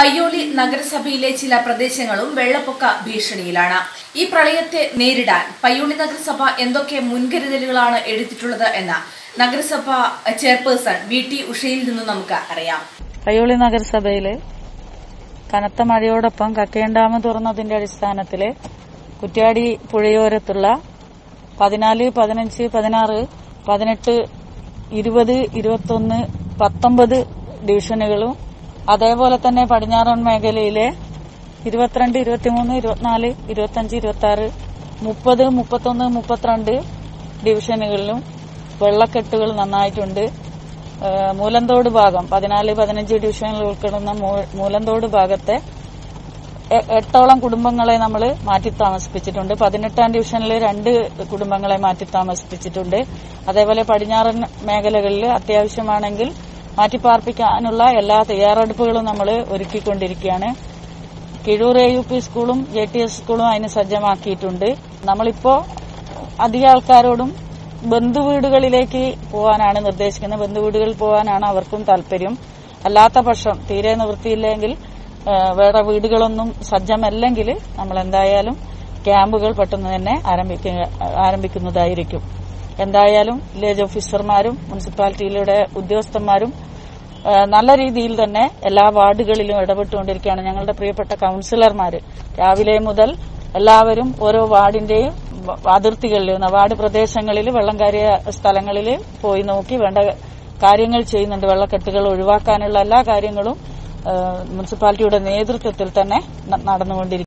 പയ്യോളി നഗരസഭയിലെ ചില പ്രദേശങ്ങളും വെള്ളപ്പൊക്ക ഭീഷണിയിലാണ് ഈ പ്രളയത്തെ നേരിടാൻ പയ്യോളി നഗരസഭ എന്തൊക്കെ മുൻകരുതലുകളാണ് എടുത്തിട്ടുള്ളത് എന്ന് നഗരസഭ ചെയർപേഴ്സൺ വി ടി ഉഷയിൽ നിന്ന് നമുക്ക് അറിയാം പയ്യോളി നഗരസഭയില് കനത്ത മഴയോടൊപ്പം കക്കയം ഡാം തുറന്നതിന്റെ അടിസ്ഥാനത്തില് കുറ്റ്യാടി പുഴയോരത്തുള്ള പതിനാല് പതിനഞ്ച് പതിനാറ് പതിനെട്ട് ഇരുപത് ഇരുപത്തൊന്ന് പത്തൊമ്പത് ഡിവിഷനുകളും അതേപോലെ തന്നെ പടിഞ്ഞാറൻ മേഖലയിലെ ഇരുപത്തിരണ്ട് ഇരുപത്തിമൂന്ന് ഇരുപത്തിനാല് ഇരുപത്തഞ്ച് ഇരുപത്തി ആറ് മുപ്പത് മുപ്പത്തൊന്ന് മുപ്പത്തിരണ്ട് ഡിവിഷനുകളിലും വെള്ളക്കെട്ടുകൾ നന്നായിട്ടുണ്ട് ഏഹ് മൂലന്തോട് ഭാഗം പതിനാല് പതിനഞ്ച് ഡിവിഷനുകൾ ഉൾപ്പെടുന്ന മൂ- മൂലന്തോട് ഭാഗത്തെ എ- എട്ടോളം കുടുംബങ്ങളെ നമ്മൾ മാറ്റി താമസിപ്പിച്ചിട്ടുണ്ട് പതിനെട്ടാം ഡിവിഷനിൽ രണ്ട് കുടുംബങ്ങളെ മാറ്റി താമസിപ്പിച്ചിട്ടുണ്ട് അതേപോലെ പടിഞ്ഞാറൻ മേഖലകളിൽ അത്യാവശ്യമാണെങ്കിൽ മാറ്റിപ്പാർപ്പിക്കാനുള്ള എല്ലാ തയ്യാറെടുപ്പുകളും നമ്മൾ ഒരുക്കിക്കൊണ്ടിരിക്കുകയാണ് കിഴൂർ എ യു പി സ്കൂളും ജെ ടി എസ് സ്കൂളും അതിന് സജ്ജമാക്കിയിട്ടുണ്ട് നമ്മളിപ്പോ അധിക ആൾക്കാരോടും ബന്ധുവീടുകളിലേക്ക് പോകാനാണ് നിർദ്ദേശിക്കുന്നത് ബന്ധുവീടുകളിൽ പോകാനാണ് അവർക്കും താല്പര്യം അല്ലാത്ത പക്ഷം തീരെ നിവൃത്തിയില്ലെങ്കിൽ ആ, വേറെ വീടുകളൊന്നും സജ്ജമല്ലെങ്കിൽ നമ്മൾ എന്തായാലും ക്യാമ്പുകൾ പെട്ടെന്ന് തന്നെ ആരംഭിക്കുക ആരംഭിക്കുന്നതായിരിക്കും എന്തായാലും വില്ലേജ് ഓഫീസർമാരും മുനിസിപ്പാലിറ്റിയിലൂടെ ഉദ്യോഗസ്ഥന്മാരും ആ, നല്ല രീതിയിൽ തന്നെ എല്ലാ വാർഡുകളിലും ഇടപെട്ടുകൊണ്ടിരിക്കുകയാണ് ഞങ്ങളുടെ പ്രിയപ്പെട്ട കൌൺസിലർമാര് രാവിലെ മുതൽ എല്ലാവരും ഓരോ വാർഡിന്റെയും വ- അതിർത്തികളിൽ വാർഡ് പ്രദേശങ്ങളിൽ വെള്ളം കയറിയ സ്ഥലങ്ങളിൽ പോയി നോക്കി വേണ്ട കാര്യങ്ങൾ ചെയ്യുന്നുണ്ട് വെള്ളക്കെട്ടുകൾ ഒഴിവാക്കാനുള്ള എല്ലാ കാര്യങ്ങളും ആ, മുനിസിപ്പാലിറ്റിയുടെ നേതൃത്വത്തിൽ തന്നെ ന- നടന്നുകൊണ്ടിരിക്കും